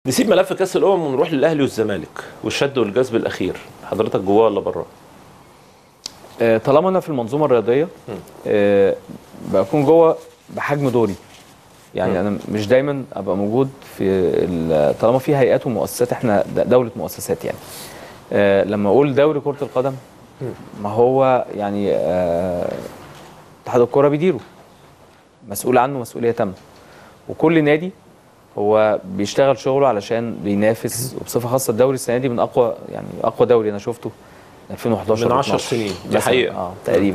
نسيب ملف كاس الامم ونروح للاهلي والزمالك والشد والجذب الاخير حضرتك جواه ولا بره آه، طالما انا في المنظومه الرياضيه آه، بكون جوه بحجم دوري يعني انا مش دايما ابقى موجود في ال- طالما في هيئات ومؤسسات احنا د- دوله مؤسسات يعني آه، لما اقول دوري كره القدم ما هو يعني آه، اتحاد الكره بيديره مسؤول عنه مسؤوليه تامه وكل نادي هو بيشتغل شغله علشان بينافس وبصفه خاصه الدوري السنه دي من اقوى يعني اقوى دوري انا شفته 2011 من 10 و12. سنين، دي مثلاً. حقيقة. اه تقريبا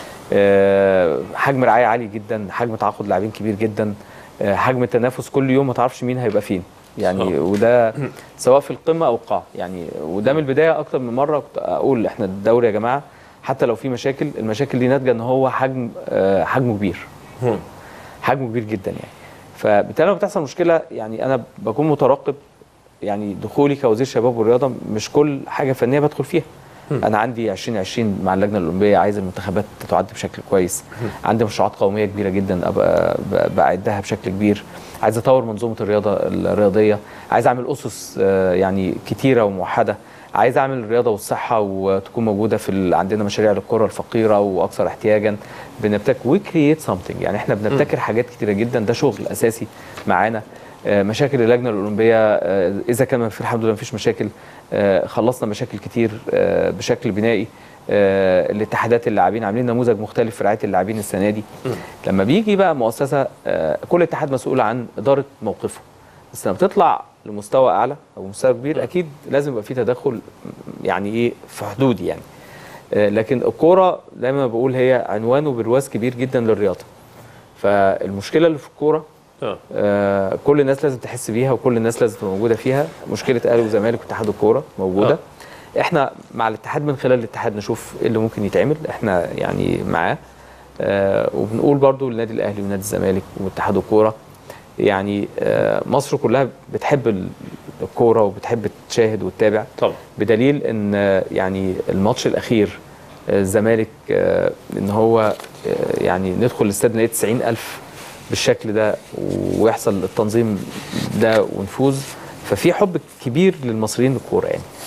آه حجم رعايه عالي جدا حجم تعاقد لاعبين كبير جدا آه حجم التنافس كل يوم ما تعرفش مين هيبقى فين يعني آه. وده سواء في القمه او القاع يعني وده من البدايه اكتر من مره كنت اقول احنا الدوري يا جماعه حتى لو في مشاكل المشاكل دي ناتجه ان هو حجم آه حجمه كبير هم. حجمه كبير جدا يعني فبالتالي لما بتحصل مشكله يعني انا بكون مترقب يعني دخولي كوزير شباب والرياضه مش كل حاجه فنيه بدخل فيها انا عندي 2020 مع اللجنه الاولمبيه عايز المنتخبات تعد بشكل كويس عندي مشروعات قوميه كبيره جدا ابقى ب- بعدها بشكل كبير عايز اطور منظومه الرياضه الرياضيه عايز اعمل اسس آه، يعني كتيره وموحده عايز اعمل الرياضه والصحه وتكون موجوده في ال... عندنا مشاريع للقرى الفقيره واكثر احتياجا بنبتكر وكرييت سمثينج يعني احنا بنبتكر حاجات كتيره جدا ده شغل اساسي معانا آه، مشاكل اللجنه الاولمبيه آه، اذا كان في الحمد لله مفيش مشاكل آه، خلصنا مشاكل كتير آه، بشكل بنائي آه، الاتحادات اللاعبين عاملين نموذج مختلف في رعايه اللاعبين السنه دي لما بيجي بقى مؤسسه آه، كل اتحاد مسؤول عن اداره موقفه بس لما بتطلع لمستوى اعلى او مستوى كبير اكيد لازم يبقى في تدخل يعني ايه في حدود يعني آه، لكن الكوره دايما بقول هي عنوان وبرواز كبير جدا للرياضه فالمشكله اللي في الكوره اه آه، كل الناس لازم تحس بيها وكل الناس لازم تبقى موجوده فيها مشكله اهلي وزمالك واتحاد الكوره موجوده آه. احنا مع الاتحاد من خلال الاتحاد نشوف ايه اللي ممكن يتعمل احنا يعني معاه آه وبنقول برضو للنادي الاهلي ونادي الزمالك واتحاد الكوره يعني آه مصر كلها بتحب ال- الكوره وبتحب تشاهد وتتابع طبعا بدليل ان آه، يعني الماتش الاخير آه، الزمالك آه، ان هو آه، يعني ندخل الاستاد نلاقي 90000 بالشكل ده ويحصل التنظيم ده ونفوز ففي حب كبير للمصريين للكوره يعني